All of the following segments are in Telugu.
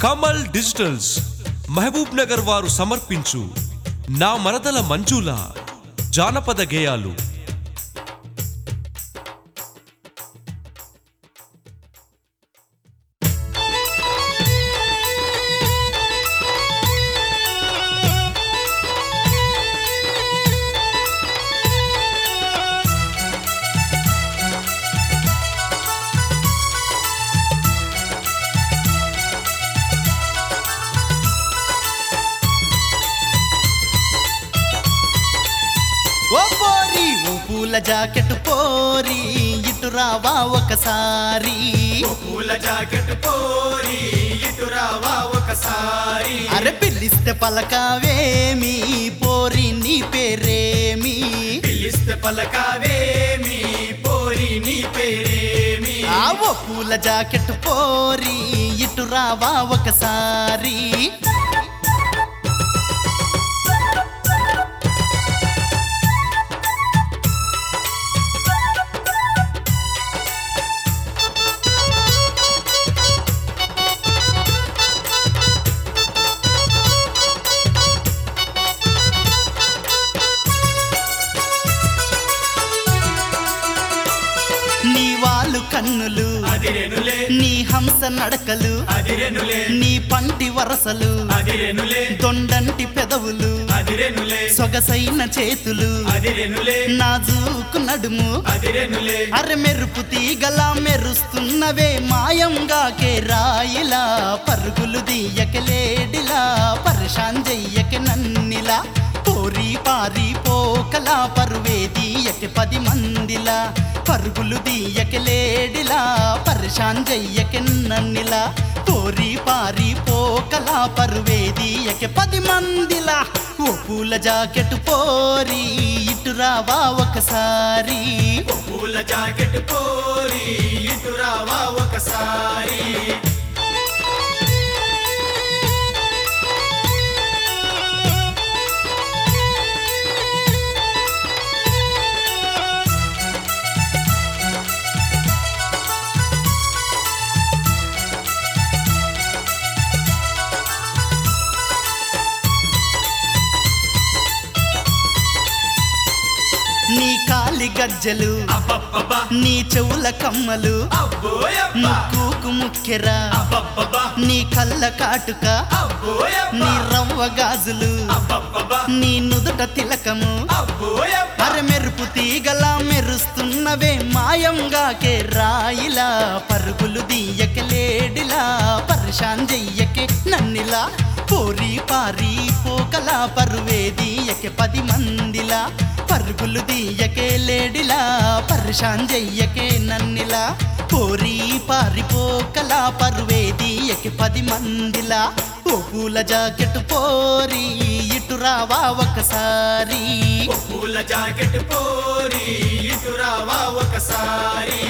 కమల్ డిజిటల్స్ మహబూబ్ నగర్ వారు సమర్పించు నా మరదల మంజుల జానపద గేయాలు ఓ పోరి ఓ పూల జాకెట్ పోరి ఇటు రావా ఒకసారి పూల జాకెట్ పోరి ఇటు రావా ఒకసారి అరే పిలిస్తే పలకావేమి పోరి నీ పేరేమి పిలిస్తే పలకావేమి పోరి నీ పేరేమి ఆ ఓ పూల జాకెట్ పోరి ఇటు రావా ఒకసారి నీ వాళ్ళు కన్నులు అదిరెనులే నీ హంస నడకలు అదిరెనులే నీ పంటి వరసలు అదిరెనులే దొండంటి పెదవులు అదిరెనులే సొగసైన చేతులు అదిరెనులే నాజూకు నడుము అదిరెనులే అరె మెరుపు తీగలా మెరుస్తున్నవే మాయంగా కే రాయిలా పరుగులు దియ్యకలేడిలా పరేషాన్ చెయ్యక నన్నిలా పోరి పారి పోకలా పరువే దీయక పది మందిలా పరుగులు దీయకలేడిలా పరేషాన్ చెయ్యక నన్నిలా పోరి పారి పోకలా పరువే దీయక పది మందిలా ఓ పూల జాకెట్ పోరి ఇటు రావా ఒకసారి పూల జాకెట్ పోరి ఇటు రావా ఒకసారి నీ కాలి గజ్జలు అబ్బబ్బబ్బా నీ చెవుల కమ్మలు అబ్బోయబ్బా ముక్కుకు ముక్కెరా అబ్బబ్బబ్బా నీ కళ్ళ కాటుక అబ్బోయబ్బా నీ రవ్వ గాజులు అబ్బబ్బబ్బా నీ నుదుట తిలకము అబ్బోయబ్బా అరె మెరుపు తీగలా మెరుస్తున్నవే మాయంగా కే రాయిలా పరుగులు దీయక లేడిలా పరేషాన్ చెయ్యకే నన్నిలా పోరి పారి పోకలా పరువే దీయకే పది మందిలా పరుగులు దీయకే లేడిలా పరేషాన్ చెయ్యకే నన్నిలా పోరి పారి పోకలా పరువే దీయకే పది మందిలా ఓ పూల జాకెట్ పోరి ఇటు రావా ఒకసారి పూల జాకెట్ పోరి ఇటు రావా ఒకసారి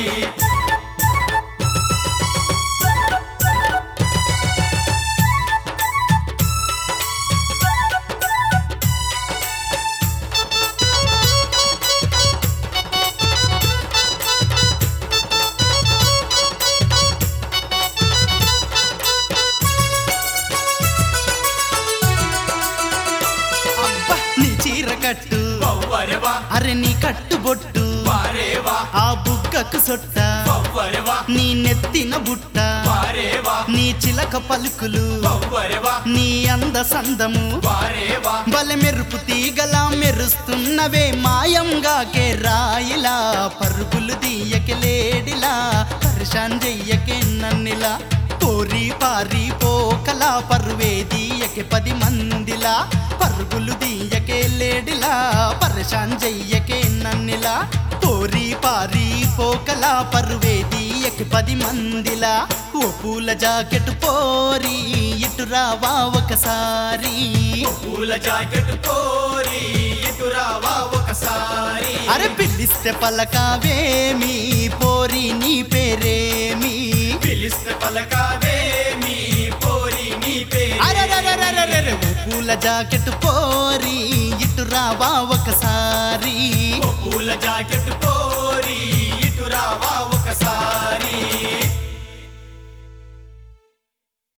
అబ్బా నీ చీర కట్టు పవ్వరెవా అరె నీ కట్టు బొట్టు వారేవా ఆ బుగ్గకు సొట్ట పవ్వరెవా నీ నెత్తిన బుట్ట వారేవా నీ చిలక పలుకులు పవ్వరెవా నీ అంద సందము వారేవా బల మెరుపు తీగలా మెరుస్తున్నవే మాయంగా కే రాయిలా పరుగులు దీయకే లేడిలా పరిశాన్ చెయ్యకే నన్నిలా పోరి పారి పోకలా పరువే దీయకే పది మందిలా పరుగులు దీయకే లేడిలా పరిశాన్ చెయ్యకే నన్నిలా పోరి పారి పోకలా పరువే దీయకే పది మందిలా ఓ పూల జాకెట్ పోరి ఇటు రావా ఒకసారి పూల జాకెట్ పోరి ఇటు రావా ఒకసారి అరే పిలిస్తే పలకావేమి పోరి నీ పేరేమి పిలిస్తే పలకావేమి పోరి నీ పేరు అరెరెరెరెరెరె, ఓ పూల జాకెట్ పోరి ఇటు రావా ఒకసారి పూల జాకెట్ పోరి